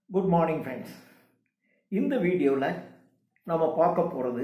good morning friends இந்த வீடியோவில் நம்ம பார்க்க போகிறது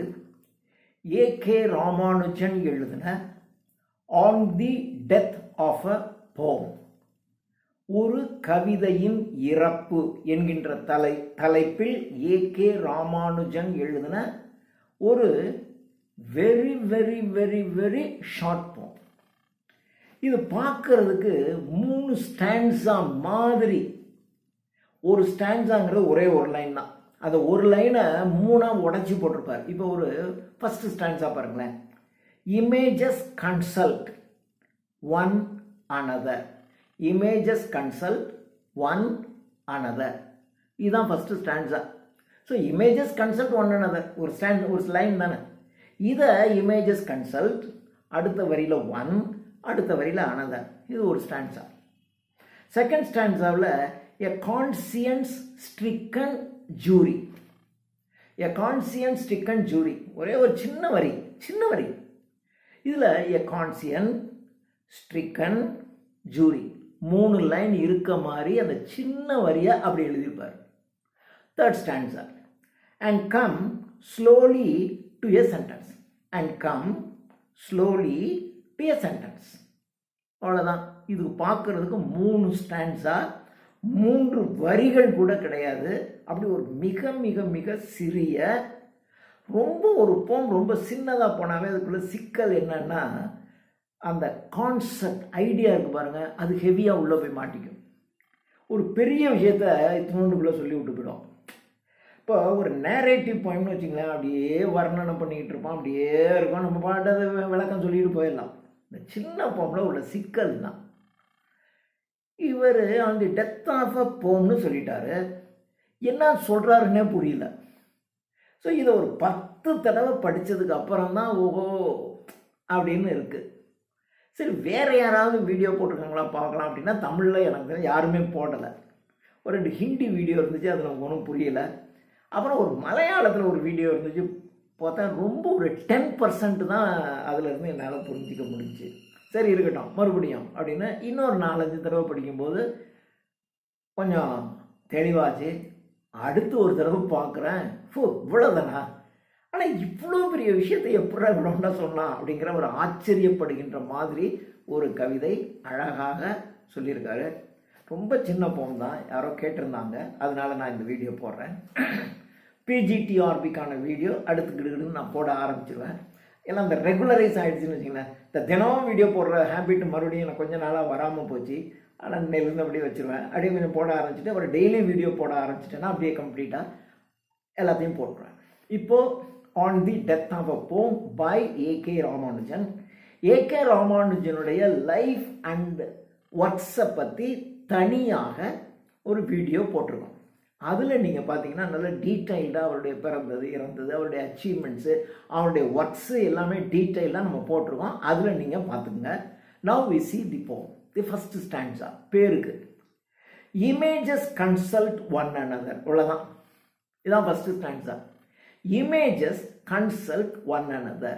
ஏகே ராமானுஜன் எழுதின on the death of a poem ஒரு கவிதையின் இறப்பு என்கின்ற தலை தலைப்பில் ஏகே ராமானுஜன் எழுதின ஒரு very very very very short poem இது பார்க்கறதுக்கு மூணு ஸ்டாண்ட்ஸா மாதிரி ஒரு ஸ்டாண்ட்ஸாங்கிறது ஒரே ஒரு லைன் தான் அந்த ஒரு லைனை மூணாக உடச்சி போட்டிருப்பார் இப்போ ஒரு ஃபர்ஸ்ட் ஸ்டாண்ட்ஸா பாருங்களேன் images consult one another images consult one another இதுதான் first stanza so images consult one another ஒரு ஸ்டாண்ட் ஒரு லைன் தானே இதை இமேஜஸ் கன்சல்ட் அடுத்த வரியில் ஒன் அடுத்த வரியில் அனதர் இது ஒரு ஸ்டாண்ட்ஸா செகண்ட் ஸ்டாண்ட்ஸாவில் a conscience stricken jury a conscience stricken jury ஒரே ஒரு சின்ன வரி சின்ன வரி இதில் எ கான்சியன் ஸ்ட்ரிக்கன் ஜூரி மூணு லைன் இருக்க மாதிரி அந்த சின்ன வரியை அப்படி எழுதியிருப்பார் third stanza and come slowly to a sentence and come slowly to a sentence அவ்வளோதான் இது பார்க்கறதுக்கு மூணு ஸ்டாண்ட்ஸாக மூன்று வரிகள் கூட கிடையாது அப்படி ஒரு மிக மிக மிக சிறிய ரொம்ப ஒரு போம் ரொம்ப சின்னதாக போனாவே அதுக்குள்ள சிக்கல் என்னன்னா அந்த கான்செப்ட் ஐடியா இருக்கு பாருங்க அது ஹெவியாக உள்ளே போய் மாட்டிக்கும் ஒரு பெரிய விஷயத்த இத்தினோண்டுக்குள்ளே சொல்லி விட்டு போயிடும் இப்போ ஒரு நேரேட்டிவ் பாயிண்ட்னு வச்சுங்களேன் அப்படியே வர்ணனை பண்ணிக்கிட்டு இருப்போம் அப்படியே இருக்கும் நம்ம பாட்டு அதை விளக்கம் சொல்லிட்டு போயிடலாம் இந்த சின்ன போமில் உள்ள சிக்கல் தான் இவர் அந்த டெத் ஆஃப் அ போம்னு சொல்லிட்டாரு என்ன சொல்கிறாருன்னே புரியல ஸோ இதை ஒரு பத்து தடவை படித்ததுக்கு அப்புறம் தான் ஓஹோ அப்படின்னு இருக்குது சரி வேறு யாராவது வீடியோ போட்டிருக்காங்களா பார்க்கலாம் அப்படின்னா தமிழில் எனக்கு யாருமே போடலை ஒரு ரெண்டு ஹிந்தி வீடியோ இருந்துச்சு அது நமக்கு ஒன்றும் புரியலை அப்புறம் ஒரு மலையாளத்தில் ஒரு வீடியோ இருந்துச்சு பார்த்தா ரொம்ப ஒரு டென் பர்சன்ட் தான் அதிலிருந்து என்னால் புரிஞ்சிக்க முடிஞ்சுச்சு சரி இருக்கட்டும் மறுபடியும் அப்படின்னு இன்னொரு நாலஞ்சு தடவை படிக்கும்போது கொஞ்சம் தெளிவாச்சு அடுத்து ஒரு தடவை பார்க்குறேன் ஃபோ இவ்வளோதானா ஆனால் இவ்வளோ பெரிய விஷயத்தை எப்படி இவ்வளோண்டா சொன்னான் அப்படிங்கிற ஒரு ஆச்சரியப்படுகின்ற மாதிரி ஒரு கவிதை அழகாக சொல்லியிருக்காரு ரொம்ப சின்ன போம் தான் யாரோ கேட்டிருந்தாங்க அதனால நான் இந்த வீடியோ போடுறேன் பிஜிடிஆர்பிக்கான வீடியோ அடுத்துக்கிட்டு நான் போட ஆரம்பிச்சிருவேன் எல்லாம் இந்த ரெகுலரைஸ் ஆகிடுச்சுன்னு வச்சுங்களேன் இந்த தினம் வீடியோ போடுற ஹேபிட் மறுபடியும் எனக்கு கொஞ்சம் நாளாக வராமல் போச்சு ஆனால் இன்னையிலேருந்து அப்படியே வச்சுருவேன் அப்படியே கொஞ்சம் போட ஆரம்பிச்சுட்டு அப்புறம் டெய்லி வீடியோ போட ஆரம்பிச்சிட்டேன்னா அப்படியே கம்ப்ளீட்டாக எல்லாத்தையும் போட்டுருவேன் இப்போது on the death of a poem by AK Ramanujan AK ராமானுஜனுடைய லைஃப் அண்ட் ஒர்க்ஸை பற்றி தனியாக ஒரு வீடியோ போட்டிருக்கோம் அதில் நீங்கள் பார்த்தீங்கன்னா நல்ல டீட்டெயில்டாக அவருடைய பிறந்தது இறந்தது அவருடைய அச்சீவ்மெண்ட்ஸு அவருடைய ஒர்க்ஸு எல்லாமே டீட்டெயிலாக நம்ம போட்டிருக்கோம் அதில் நீங்கள் பார்த்துக்குங்க நவ் வி சி தி போம் தி ஃபஸ்ட் ஸ்டாண்ட்ஸா பேருக்கு இமேஜஸ் கன்சல்ட் ஒன் அனதர் இவ்வளோதான் இதுதான் first stanza images consult one another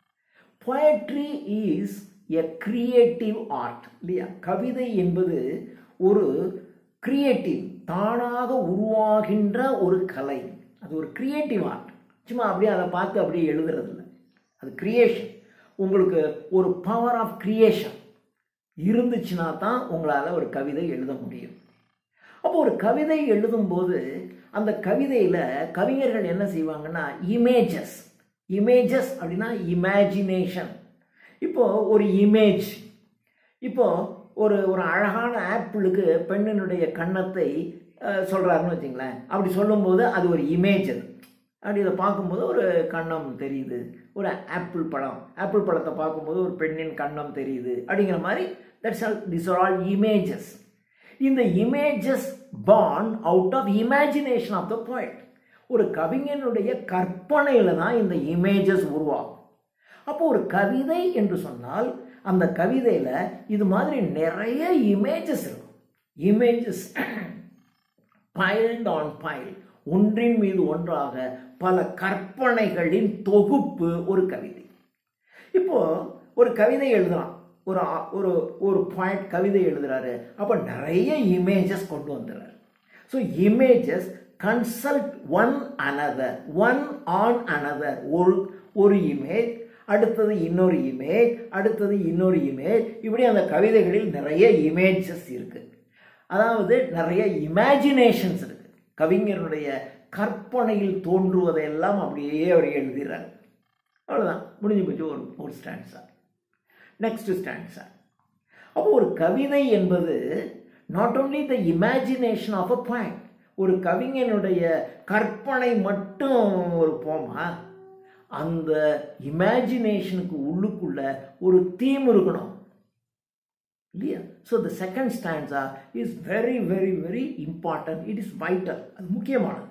poetry is a creative art இல்லையா கவிதை என்பது ஒரு கிரியேட்டிவ் தானாக உருவாகின்ற ஒரு கலை அது ஒரு கிரியேட்டிவ் ஆர்ட் சும்மா அப்படியே அதை பார்த்து அப்படியே எழுதுறது இல்லை அது கிரியேஷன் உங்களுக்கு ஒரு பவர் ஆஃப் கிரியேஷன் இருந்துச்சுன்னா தான் உங்களால் ஒரு கவிதை எழுத முடியும் அப்போ ஒரு கவிதை எழுதும்போது அந்த கவிதையில் கவிஞர்கள் என்ன செய்வாங்கன்னா இமேஜஸ் இமேஜஸ் அப்படின்னா இமேஜினேஷன் இப்போ ஒரு இமேஜ் இப்போ ஒரு ஒரு அழகான ஆப்பிளுக்கு பெண்ணினுடைய கன்னத்தை சொல்கிறாருன்னு வச்சுங்களேன் அப்படி சொல்லும்போது அது ஒரு இமேஜ் அது அப்படி இதை பார்க்கும்போது ஒரு கன்னம் தெரியுது ஒரு ஆப்பிள் பழம் ஆப்பிள் பழத்தை பார்க்கும்போது ஒரு பெண்ணின் கன்னம் தெரியுது அப்படிங்கிற மாதிரி that's all this are all images இந்த images born out of imagination of the poet ஒரு கவிஞனுடைய கற்பனையில் தான் இந்த இமேஜஸ் உருவாகும் அப்போ ஒரு கவிதை என்று சொன்னால் அந்த கவிதையில் இது மாதிரி நிறைய இமேஜஸ் இருக்கும் இமேஜஸ் பைல்ட் ஆன் பைல் ஒன்றின் மீது ஒன்றாக பல கற்பனைகளின் தொகுப்பு ஒரு கவிதை இப்போ ஒரு கவிதை எழுதலாம் ஒரு ஆ- ஒரு ஒரு பாயிண்ட் கவிதை எழுதுறாரு அப்போ நிறைய இமேஜஸ் கொண்டு வந்துடுறாரு so images consult one another one on another ஒரு ஒரு இமேஜ் அடுத்தது இன்னொரு இமேஜ் அடுத்தது இன்னொரு இமேஜ் இப்படி அந்த கவிதைகளில் நிறைய இமேஜஸ் இருக்கு அதாவது நிறைய இமேஜினேஷன்ஸ் இருக்கு கவிஞருடைய கற்பனையில் தோன்றுவதையெல்லாம் அப்படியே அவர் எழுதுகிறார் அவ்வளோதான் முடிஞ்சு போச்சு ஒரு ஒரு ஸ்டாண்ட்ஸா நெக்ஸ்ட் ஸ்டாண்ட்ஸா அப்போ ஒரு கவிதை என்பது not only the imagination of a poet ஒரு கவிஞனுடைய கற்பனை மட்டும் ஒரு போமா அந்த இமேஜினேஷனுக்கு உள்ளுக்குள்ள ஒரு தீம் இருக்கணும் இல்லையா so the second stanza is very very very important it is vital அது முக்கியமானது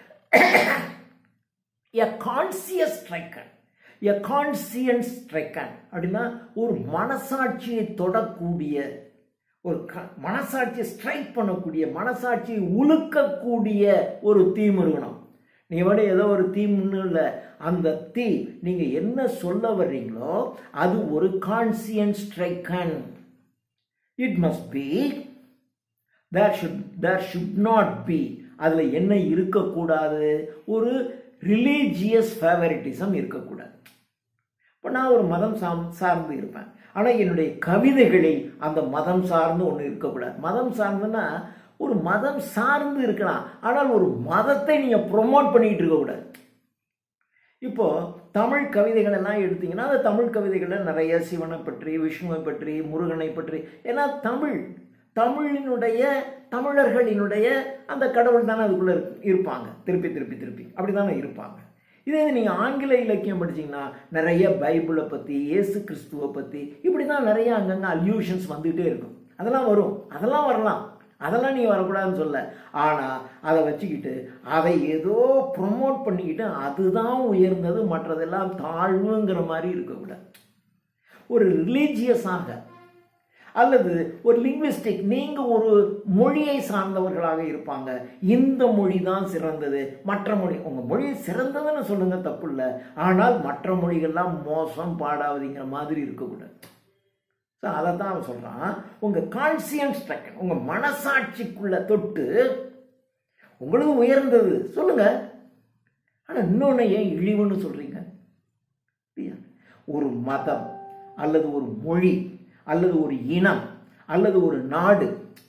எ கான்சியஸ் ஸ்ட்ரைக்கன் எ கான்சியன்ஸ் ஸ்ட்ரைக்கன் அப்படின்னா ஒரு மனசாட்சியை தொடக்கூடிய ஒரு க மனசாட்சியை ஸ்ட்ரைக் பண்ணக்கூடிய மனசாட்சியை உழுக்கக்கூடிய ஒரு தீம் இருக்கணும் நீ விட ஏதோ ஒரு தீம்னு இல்லை அந்த தீம் நீங்கள் என்ன சொல்ல வர்றீங்களோ அது ஒரு conscience stricken it must be there should there should not be அதில் என்ன இருக்கக்கூடாது ஒரு ரிலீஜியஸ் ஃபேவரிட்டிசம் இருக்கக்கூடாது இப்போ நான் ஒரு மதம் சாம் சார்ந்து இருப்பேன் ஆனால் என்னுடைய கவிதைகளில் அந்த மதம் சார்ந்து ஒன்று இருக்கக்கூடாது மதம் சார்ந்துன்னா ஒரு மதம் சார்ந்து இருக்கலாம் ஆனால் ஒரு மதத்தை நீங்கள் ப்ரொமோட் பண்ணிக்கிட்டு இருக்கக்கூடாது இப்போ தமிழ் கவிதைகள் எல்லாம் எடுத்தீங்கன்னா அந்த தமிழ் கவிதைகளில் நிறைய சிவனை பற்றி விஷ்ணுவை பற்றி முருகனை பற்றி ஏன்னா தமிழ் தமிழினுடைய தமிழர்களினுடைய அந்த கடவுள் தானே அதுக்குள்ளே இருப்பாங்க திருப்பி திருப்பி திருப்பி அப்படி தானே இருப்பாங்க இதே நீங்கள் ஆங்கில இலக்கியம் படிச்சீங்கன்னா நிறைய பைபிளை பற்றி இயேசு கிறிஸ்துவை பற்றி இப்படி தான் நிறைய அங்கங்கே அல்யூஷன்ஸ் வந்துகிட்டே இருக்கும் அதெல்லாம் வரும் அதெல்லாம் வரலாம் அதெல்லாம் நீ வரக்கூடாதுன்னு சொல்ல ஆனால் அதை வச்சுக்கிட்டு அதை ஏதோ ப்ரொமோட் பண்ணிக்கிட்டு அதுதான் உயர்ந்தது மற்றதெல்லாம் தாழ்வுங்கிற மாதிரி இருக்கக்கூடாது ஒரு ரிலீஜியஸாக அல்லது ஒரு லிங்விஸ்டிக் நீங்கள் ஒரு மொழியை சார்ந்தவர்களாக இருப்பாங்க இந்த மொழி தான் சிறந்தது மற்ற மொழி உங்கள் மொழி சிறந்ததுன்னு சொல்லுங்க தப்பு இல்லை ஆனால் மற்ற மொழிகள்லாம் மோசம் பாடாவதுங்கிற மாதிரி இருக்கக்கூடாது ஸோ அதை தான் அவன் சொல்கிறான் உங்கள் கான்சியன்ஸ் ட்ரக்கன் உங்கள் மனசாட்சிக்குள்ள தொட்டு உங்களுக்கு உயர்ந்தது சொல்லுங்க ஆனால் இன்னொன்று ஏன் இழிவுன்னு சொல்கிறீங்க ஒரு மதம் அல்லது ஒரு மொழி அல்லது ஒரு இனம் அல்லது ஒரு நாடு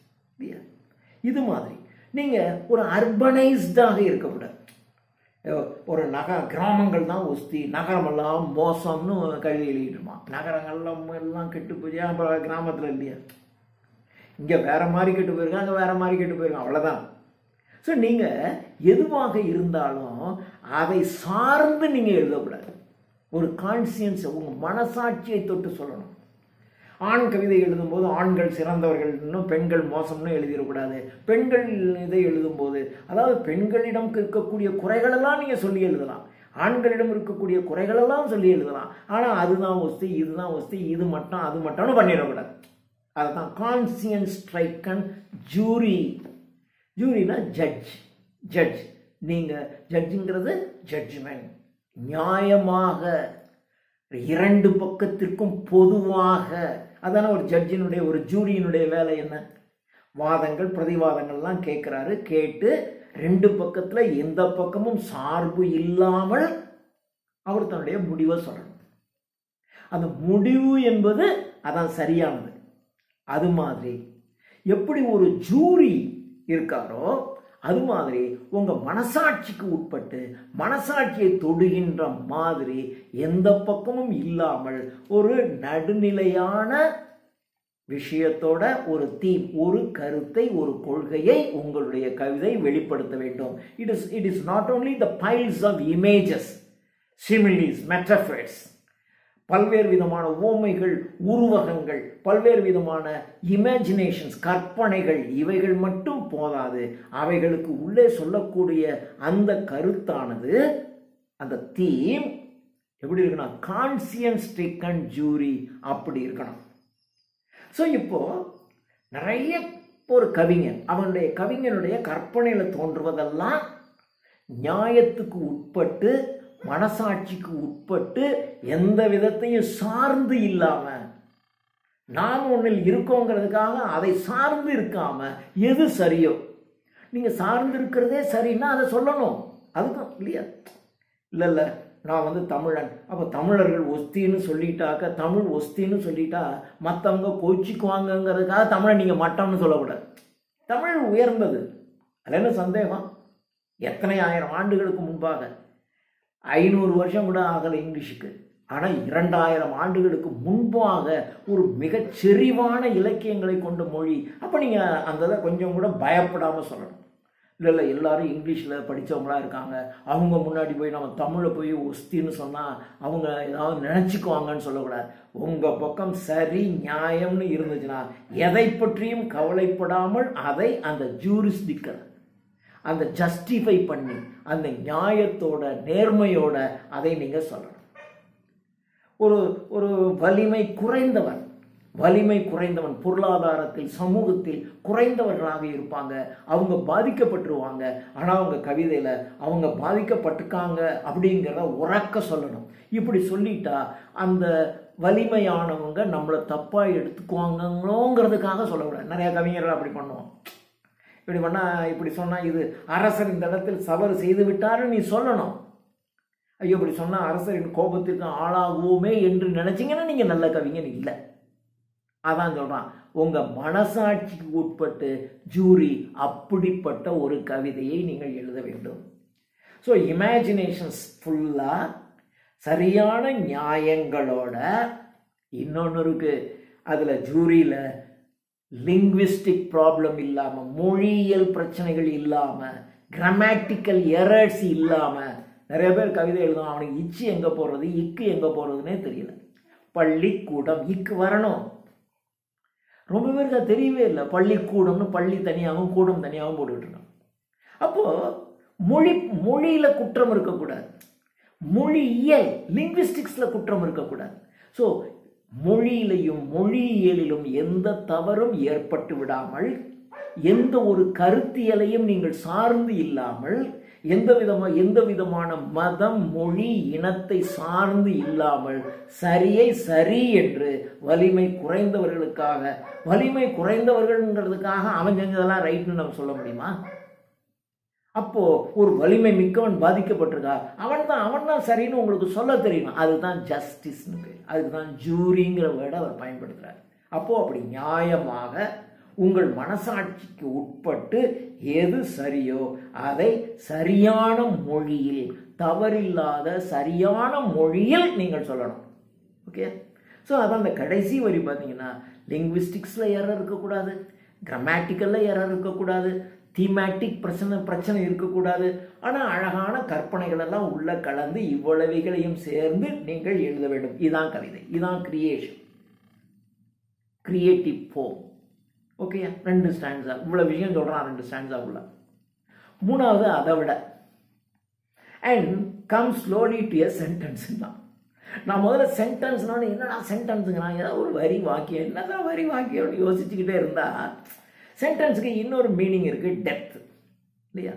இது மாதிரி நீங்கள் ஒரு அர்பனைஸ்டாக இருக்கக்கூடாது ஒரு நக கிராமங்கள் தான் ஒஸ்தி நகரமெல்லாம் மோசம்னு கழுவி எழுதிட்டுருப்பான் நகரங்கள்லாம் எல்லாம் கெட்டு போய் அப்புறம் கிராமத்தில் இல்லையா இங்கே வேற மாதிரி கெட்டு போயிருக்காங்க அங்கே வேற மாதிரி கெட்டு போயிருக்காங்க அவ்வளோதான் ஸோ நீங்கள் எதுவாக இருந்தாலும் அதை சார்ந்து நீங்கள் எழுதக்கூடாது ஒரு கான்சியன்ஸ் உங்கள் மனசாட்சியை தொட்டு சொல்லணும் ஆண் கவிதை எழுதும்போது ஆண்கள் சிறந்தவர்கள் இன்னும் பெண்கள் மோசம்னு எழுதிடக்கூடாது பெண்கள் இதை எழுதும்போது அதாவது பெண்களிடம் இருக்கக்கூடிய குறைகளெல்லாம் நீங்கள் சொல்லி எழுதலாம் ஆண்களிடம் இருக்கக்கூடிய குறைகளெல்லாம் சொல்லி எழுதலாம் ஆனால் அதுதான் ஒஸ்தி இதுதான் ஒஸ்தி இது மட்டும் அது மட்டும்னு பண்ணிடக்கூடாது அதுதான் கான்சியன்ஸ் ஸ்ட்ரைக்கன் ஜூரி ஜூரினா ஜட்ஜ் ஜட்ஜ் நீங்கள் ஜட்ஜுங்கிறது ஜட்ஜ்மெண்ட் நியாயமாக இரண்டு பக்கத்திற்கும் பொதுவாக அதான ஒரு ஜட்ஜினுடைய ஒரு ஜூரியினுடைய வேலை என்ன வாதங்கள் பிரதிவாதங்கள்லாம் கேட்குறாரு கேட்டு ரெண்டு பக்கத்தில் எந்த பக்கமும் சார்பு இல்லாமல் அவர் தன்னுடைய முடிவை சொல்லணும் அந்த முடிவு என்பது அதான் சரியானது அது மாதிரி எப்படி ஒரு ஜூரி இருக்காரோ அது மாதிரி உங்க மனசாட்சிக்கு உட்பட்டு மனசாட்சியை தொடுகின்ற மாதிரி எந்த பக்கமும் இல்லாமல் ஒரு நடுநிலையான விஷயத்தோட ஒரு தீம் ஒரு கருத்தை ஒரு கொள்கையை உங்களுடைய கவிதை வெளிப்படுத்த வேண்டும் it is it is not only the piles of images similes metaphors பல்வேறு விதமான ஓமைகள் உருவகங்கள் பல்வேறு விதமான இமேஜினேஷன்ஸ் கற்பனைகள் இவைகள் மட்டும் போதாது அவைகளுக்கு உள்ளே சொல்லக்கூடிய அந்த கருத்தானது அந்த தீம் எப்படி இருக்கணும் கான்சியன்ஸ் டேக்கன் ஜூரி அப்படி இருக்கணும் ஸோ இப்போ நிறைய ஒரு கவிஞன் அவனுடைய கவிஞனுடைய கற்பனையில் தோன்றுவதெல்லாம் நியாயத்துக்கு உட்பட்டு மனசாட்சிக்கு உட்பட்டு எந்த விதத்தையும் சார்ந்து இல்லாம நாம் ஒன்றில் இருக்கோங்கிறதுக்காக அதை சார்ந்து இருக்காம எது சரியோ நீங்கள் சார்ந்திருக்கிறதே சரின்னா அதை சொல்லணும் அதுக்கும் இல்லையா இல்லை இல்லை நான் வந்து தமிழன் அப்போ தமிழர்கள் ஒஸ்தின்னு சொல்லிட்டாக்க தமிழ் ஒஸ்தின்னு சொல்லிட்டா மற்றவங்க கோச்சிக்குவாங்கங்கிறதுக்காக தமிழை நீங்கள் மட்டம்னு சொல்லக்கூடாது தமிழ் உயர்ந்தது அதில் என்ன சந்தேகம் எத்தனை ஆயிரம் ஆண்டுகளுக்கு முன்பாக ஐநூறு வருஷம் கூட ஆகலை இங்கிலீஷுக்கு ஆனால் இரண்டாயிரம் ஆண்டுகளுக்கு முன்பாக ஒரு மிகச் செறிவான இலக்கியங்களை கொண்ட மொழி அப்போ நீங்கள் அந்த இதை கொஞ்சம் கூட பயப்படாமல் சொல்லணும் இல்லை இல்லை எல்லாரும் இங்கிலீஷில் படித்தவங்களா இருக்காங்க அவங்க முன்னாடி போய் நம்ம தமிழை போய் ஒஸ்தின்னு சொன்னால் அவங்க ஏதாவது நினச்சிக்குவாங்கன்னு சொல்லக்கூடாது உங்கள் பக்கம் சரி நியாயம்னு இருந்துச்சுன்னா எதை பற்றியும் கவலைப்படாமல் அதை அந்த ஜூரிஸ்டிக்கர் அந்த ஜஸ்டிஃபை பண்ணி அந்த நியாயத்தோட நேர்மையோட அதை நீங்கள் சொல்லணும் ஒரு ஒரு வலிமை குறைந்தவன் வலிமை குறைந்தவன் பொருளாதாரத்தில் சமூகத்தில் குறைந்தவர்களாக இருப்பாங்க அவங்க பாதிக்கப்பட்டுருவாங்க ஆனால் அவங்க கவிதையில் அவங்க பாதிக்கப்பட்டிருக்காங்க அப்படிங்கிறத உறக்க சொல்லணும் இப்படி சொல்லிட்டா அந்த வலிமையானவங்க நம்மளை தப்பாக எடுத்துக்குவாங்களோங்கிறதுக்காக சொல்லக்கூடாது நிறைய கவிஞர்கள் அப்படி பண்ணுவோம் இப்படி பண்ணால் இப்படி சொன்னால் இது அரசர் இந்த இடத்தில் தவறு செய்து விட்டாருன்னு நீ சொல்லணும் ஐயோ இப்படி சொன்னால் அரசரின் கோபத்திற்கு ஆளாகுவோமே என்று நினைச்சீங்கன்னா நீங்கள் நல்ல கவிஞன் இல்லை அதான் சொல்கிறான் உங்கள் மனசாட்சிக்கு உட்பட்டு ஜூரி அப்படிப்பட்ட ஒரு கவிதையை நீங்கள் எழுத வேண்டும் ஸோ இமேஜினேஷன்ஸ் ஃபுல்லாக சரியான நியாயங்களோட இன்னொன்று இருக்கு அதில் ஜூரியில் லிங்விஸ்டிக் ப்ராப்ளம் இல்லாமல் மொழியியல் பிரச்சனைகள் இல்லாமல் கிராமட்டிக்கல் எரர்ஸ் இல்லாமல் நிறைய பேர் கவிதை எழுதும் அவனுக்கு இச்சு எங்கே போடுறது இக்கு எங்கே போடுறதுனே தெரியல பள்ளிக்கூடம் இக்கு வரணும் ரொம்ப பேருக்கு அது தெரியவே இல்லை பள்ளிக்கூடம்னு பள்ளி தனியாகவும் கூடம் தனியாகவும் போட்டுக்கிட்டு இருக்கான் அப்போது மொழி மொழியில் குற்றம் இருக்கக்கூடாது மொழியியல் லிங்விஸ்டிக்ஸில் குற்றம் இருக்கக்கூடாது ஸோ மொழியிலையும் மொழியியலிலும் எந்த தவறும் ஏற்பட்டு விடாமல் எந்த ஒரு கருத்தியலையும் நீங்கள் சார்ந்து இல்லாமல் எந்த விதமாக எந்த விதமான மதம் மொழி இனத்தை சார்ந்து இல்லாமல் சரியை சரி என்று வலிமை குறைந்தவர்களுக்காக வலிமை குறைந்தவர்கள்ங்கிறதுக்காக அவன் செஞ்சதெல்லாம் ரைட்னு நம்ம சொல்ல முடியுமா அப்போ ஒரு வலிமை மிக்கவன் பாதிக்கப்பட்டிருக்கா அவன் தான் அவன் தான் சரின்னு உங்களுக்கு சொல்ல தெரியும் அதுதான் ஜஸ்டிஸ்னு பேர் அதுக்கு தான் ஜூரிங்கிற வேர்டை அவர் பயன்படுத்துறார் அப்போ அப்படி நியாயமாக உங்கள் மனசாட்சிக்கு உட்பட்டு எது சரியோ அதை சரியான மொழியில் தவறில்லாத சரியான மொழியில் நீங்கள் சொல்லணும் ஓகே ஸோ அதான் அந்த கடைசி வரி பார்த்தீங்கன்னா லிங்விஸ்டிக்ஸில் எரர் இருக்கக்கூடாது கிராமட்டிக்கலில் எரர் இருக்கக்கூடாது தீமேட்டிக் பிரச்சனை பிரச்சனை இருக்கக்கூடாது ஆனால் அழகான கற்பனைகள் எல்லாம் உள்ள கலந்து இவ்வளவைகளையும் சேர்ந்து நீங்கள் எழுத வேண்டும் இதான் கவிதை இதான் கிரியேஷன் கிரியேட்டிவ் ஃபோம் ஓகே ரெண்டு ஸ்டாண்ட்ஸா இவ்வளோ விஷயம் சொல்கிறான் ரெண்டு ஸ்டாண்ட்ஸா உள்ள மூணாவது அதை விட and come slowly to a sentence தான் நான் முதல்ல சென்டென்ஸ்னால என்னடா சென்டென்ஸுங்கிறான் ஏதாவது ஒரு வரி வாக்கியம் என்னதான் வரி வாக்கியம் யோசிச்சுக்கிட்டே இருந்தா சென்டென்ஸுக்கு இன்னொரு மீனிங் இருக்கு டெப்த் இல்லையா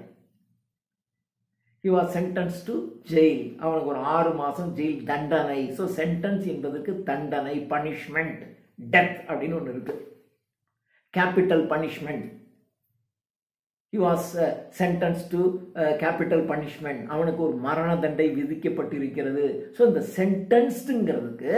he was sentence to jail அவனுக்கு ஒரு ஆறு மாதம் ஜெயில் தண்டனை ஸோ சென்டென்ஸ் என்பதுக்கு தண்டனை பனிஷ்மெண்ட் டெத் அப்படின்னு ஒன்று இருக்கு capital punishment he was sentence to capital punishment அவனுக்கு ஒரு மரண தண்டை விதிக்கப்பட்டிருக்கிறது ஸோ இந்த சென்டென்ஸ்டுங்கிறதுக்கு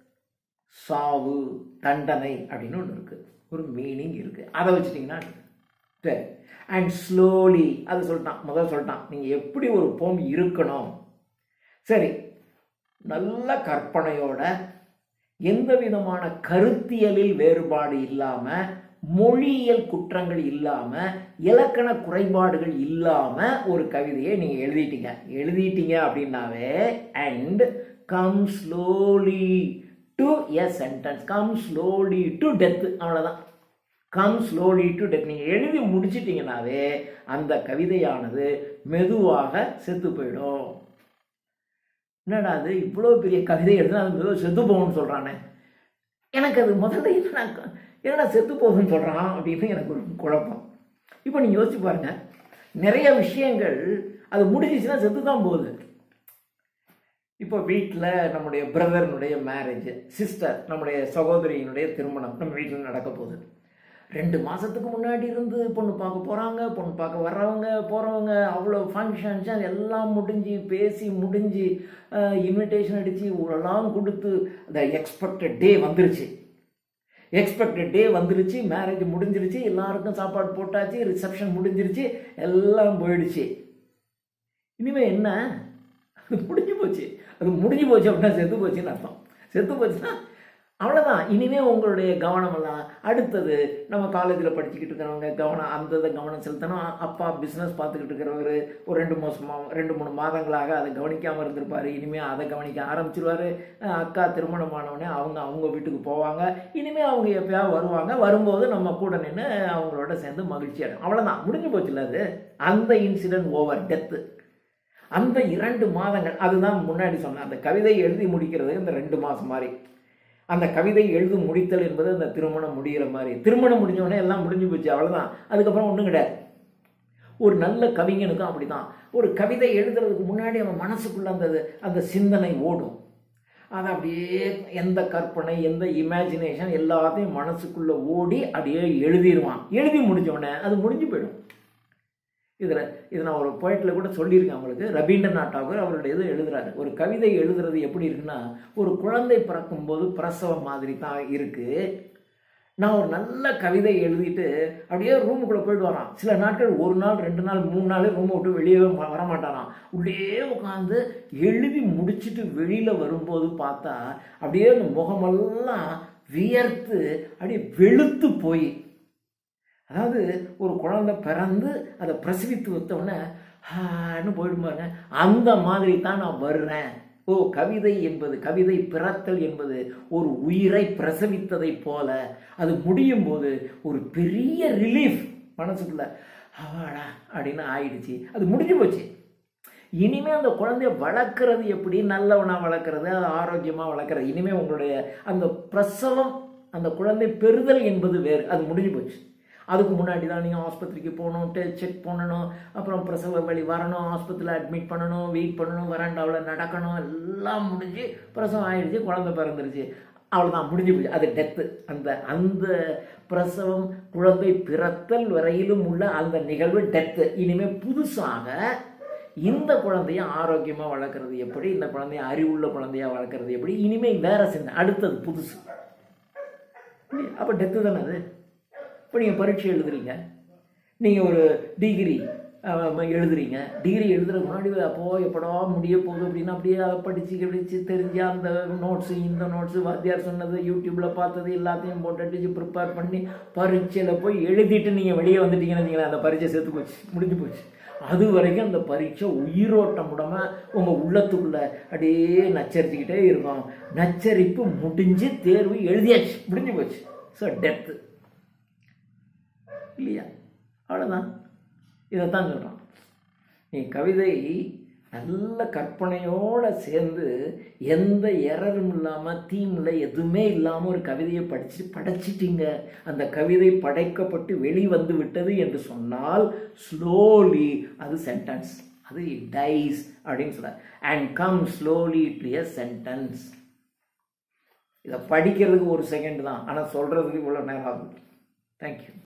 சாவு தண்டனை அப்படின்னு ஒன்று இருக்கு ஒரு மீனிங் இருக்கு அதை வச்சுட்டிங்கன்னா சரி அண்ட் ஸ்லோலி அது சொல்லிட்டான் முதல் சொல்லிட்டான் நீங்கள் எப்படி ஒரு போம் இருக்கணும் சரி நல்ல கற்பனையோட எந்த விதமான கருத்தியலில் வேறுபாடு இல்லாமல் மொழியியல் குற்றங்கள் இல்லாமல் இலக்கண குறைபாடுகள் இல்லாமல் ஒரு கவிதையை நீங்கள் எழுதிட்டீங்க எழுதிட்டீங்க அப்படின்னாவே and come slowly to a sentence come slowly to death அவ்வளோதான் கம் ஸ்லோலி டு டெத் நீங்கள் எழுதி முடிச்சிட்டிங்கனாவே அந்த கவிதையானது மெதுவாக செத்து போயிடும் என்னடா அது இவ்வளோ பெரிய கவிதை எழுதுனா அது மெதுவாக செத்து போகும்னு சொல்கிறானே எனக்கு அது முதல்ல என்னடா என்னடா செத்து போகுதுன்னு சொல்கிறான் அப்படின்னு எனக்கு ஒரு குழப்பம் இப்போ நீங்கள் யோசிச்சு பாருங்க நிறைய விஷயங்கள் அது முடிஞ்சிச்சுன்னா செத்து தான் போகுது இப்போ வீட்டில் நம்முடைய பிரதர்னுடைய மேரேஜ் சிஸ்டர் நம்முடைய சகோதரியினுடைய திருமணம் நம்ம வீட்டில் நடக்க போகுது ரெண்டு மாதத்துக்கு முன்னாடி இருந்து பொண்ணு பார்க்க போகிறாங்க பொண்ணு பார்க்க வர்றவங்க போகிறவங்க அவ்வளோ ஃபங்க்ஷன்ஸ் எல்லாம் முடிஞ்சு பேசி முடிஞ்சு இன்விடேஷன் அடித்து ஊரெல்லாம் கொடுத்து அந்த எக்ஸ்பெக்டட் டே வந்துருச்சு எக்ஸ்பெக்டட் டே வந்துருச்சு மேரேஜ் முடிஞ்சிருச்சு எல்லாருக்கும் சாப்பாடு போட்டாச்சு ரிசப்ஷன் முடிஞ்சிருச்சு எல்லாம் போயிடுச்சு இனிமே என்ன அது முடிஞ்சு போச்சு அது முடிஞ்சு போச்சு அப்படின்னா செத்து போச்சுன்னு அர்த்தம் செத்து போச்சுன்னா அவ்வளோதான் இனிமே உங்களுடைய கவனமெல்லாம் அடுத்தது நம்ம காலேஜில் படிச்சுக்கிட்டு இருக்கிறவங்க கவனம் அந்த இதை கவனம் செலுத்தணும் அப்பா பிஸ்னஸ் பார்த்துக்கிட்டு இருக்கிறவர் ஒரு ரெண்டு மாதமாக ரெண்டு மூணு மாதங்களாக அதை கவனிக்காமல் இருந்திருப்பார் இனிமேல் அதை கவனிக்க ஆரம்பிச்சிருவார் அக்கா திருமணமானவொடனே அவங்க அவங்க வீட்டுக்கு போவாங்க இனிமேல் அவங்க எப்பயாவது வருவாங்க வரும்போது நம்ம கூட நின்று அவங்களோட சேர்ந்து மகிழ்ச்சி அடையும் அவ்வளோதான் முடிஞ்சு போச்சுல்ல அது அந்த இன்சிடென்ட் ஓவர் டெத்து அந்த இரண்டு மாதங்கள் அதுதான் முன்னாடி சொன்னேன் அந்த கவிதை எழுதி முடிக்கிறது இந்த ரெண்டு மாதம் மாதிரி அந்த கவிதை எழுதி முடித்தல் என்பது அந்த திருமணம் முடிகிற மாதிரி திருமணம் முடிஞ்ச உடனே எல்லாம் முடிஞ்சு போச்சு அவ்வளோதான் அதுக்கப்புறம் ஒன்றும் கிடையாது ஒரு நல்ல கவிஞனுக்கும் அப்படிதான் ஒரு கவிதை எழுதுறதுக்கு முன்னாடி அவன் மனசுக்குள்ள அந்த அந்த சிந்தனை ஓடும் அதை அப்படியே எந்த கற்பனை எந்த இமேஜினேஷன் எல்லாத்தையும் மனசுக்குள்ளே ஓடி அப்படியே எழுதிடுவான் எழுதி முடிஞ்ச உடனே அது முடிஞ்சு போயிடும் இதில் இது நான் ஒரு போய்ட்டில் கூட சொல்லியிருக்கேன் அவங்களுக்கு ரவீந்திரநாத் டாகூர் அவருடைய இது எழுதுறாரு ஒரு கவிதை எழுதுறது எப்படி இருக்குன்னா ஒரு குழந்தை பிறக்கும்போது பிரசவம் மாதிரி தான் இருக்குது நான் ஒரு நல்ல கவிதை எழுதிட்டு அப்படியே ரூமுக்குள்ளே போயிட்டு வரான் சில நாட்கள் ஒரு நாள் ரெண்டு நாள் மூணு நாள் ரூமை விட்டு வெளியே வரமாட்டாராம் உள்ளே உட்காந்து எழுதி முடிச்சுட்டு வெளியில் வரும்போது பார்த்தா அப்படியே அந்த முகமெல்லாம் வியர்த்து அப்படியே வெளுத்து போய் அதாவது ஒரு குழந்தை பிறந்து அதை பிரசவித்து வத்தோடனே ஹான்னு போயிடுமாங்க அந்த மாதிரி தான் நான் வர்றேன் ஓ கவிதை என்பது கவிதை பிறத்தல் என்பது ஒரு உயிரை பிரசவித்ததை போல அது முடியும் போது ஒரு பெரிய ரிலீஃப் மனசுக்குள்ள அவாடா அப்படின்னு ஆயிடுச்சு அது முடிஞ்சு போச்சு இனிமே அந்த குழந்தைய வளர்க்குறது எப்படி நல்லவனாக வளர்க்குறது அது ஆரோக்கியமாக வளர்க்குறது இனிமே உங்களுடைய அந்த பிரசவம் அந்த குழந்தை பெறுதல் என்பது வேறு அது முடிஞ்சு போச்சு அதுக்கு முன்னாடி தான் நீங்கள் ஆஸ்பத்திரிக்கு போகணும் செக் பண்ணணும் அப்புறம் பிரசவ வழி வரணும் ஆஸ்பத்திரியில் அட்மிட் பண்ணணும் வெயிட் பண்ணணும் வராண்டாவில் நடக்கணும் எல்லாம் முடிஞ்சு பிரசவம் ஆயிடுச்சு குழந்தை பிறந்துருச்சு அவ்வளோதான் முடிஞ்சு போச்சு அது டெத்து அந்த அந்த பிரசவம் குழந்தை பிறத்தல் வரையிலும் உள்ள அந்த நிகழ்வு டெத்து இனிமேல் புதுசாக இந்த குழந்தைய ஆரோக்கியமாக வளர்க்குறது எப்படி இந்த குழந்தைய அறிவுள்ள குழந்தையாக வளர்க்குறது எப்படி இனிமேல் வேற சின்ன அடுத்தது புதுசு அப்போ டெத்து தானே அது இப்போ நீங்கள் பரீட்சை எழுதுறீங்க நீங்கள் ஒரு டிகிரி எழுதுறீங்க டிகிரி எழுதுறதுக்கு முன்னாடி அப்போது எப்படா முடிய போகுது அப்படின்னா அப்படியே அதை படித்து படித்து தெரிஞ்சு அந்த நோட்ஸு இந்த நோட்ஸு வாத்தியார் சொன்னது யூடியூப்பில் பார்த்தது எல்லாத்தையும் போட்டு அடிச்சு ப்ரிப்பேர் பண்ணி பரீட்சையில் போய் எழுதிட்டு நீங்கள் வெளியே வந்துட்டீங்கன்னு வச்சுங்களேன் அந்த பரீட்சை சேர்த்து போச்சு முடிஞ்சு போச்சு அது வரைக்கும் அந்த பரீட்சை உயிரோட்டம் விடாமல் உங்கள் உள்ளத்துக்குள்ளே அப்படியே நச்சரிச்சுக்கிட்டே இருக்கும் நச்சரிப்பு முடிஞ்சு தேர்வு எழுதியாச்சு முடிஞ்சு போச்சு ஸோ டெத்து இல்லையா அவ்வளோதான் இதைத்தான் சொல்கிறான் நீ கவிதை நல்ல கற்பனையோடு சேர்ந்து எந்த எரரும் இல்லாமல் தீமில் எதுவுமே இல்லாமல் ஒரு கவிதையை படித்து படைச்சிட்டீங்க அந்த கவிதை படைக்கப்பட்டு வெளிவந்து விட்டது என்று சொன்னால் ஸ்லோலி அது சென்டென்ஸ் அது இட் டைஸ் அப்படின்னு சொல்கிறார் and come slowly to a sentence இதை படிக்கிறதுக்கு ஒரு செகண்ட் தான் ஆனால் சொல்கிறதுக்கு இவ்வளோ நேரம் ஆகும் தேங்க்யூ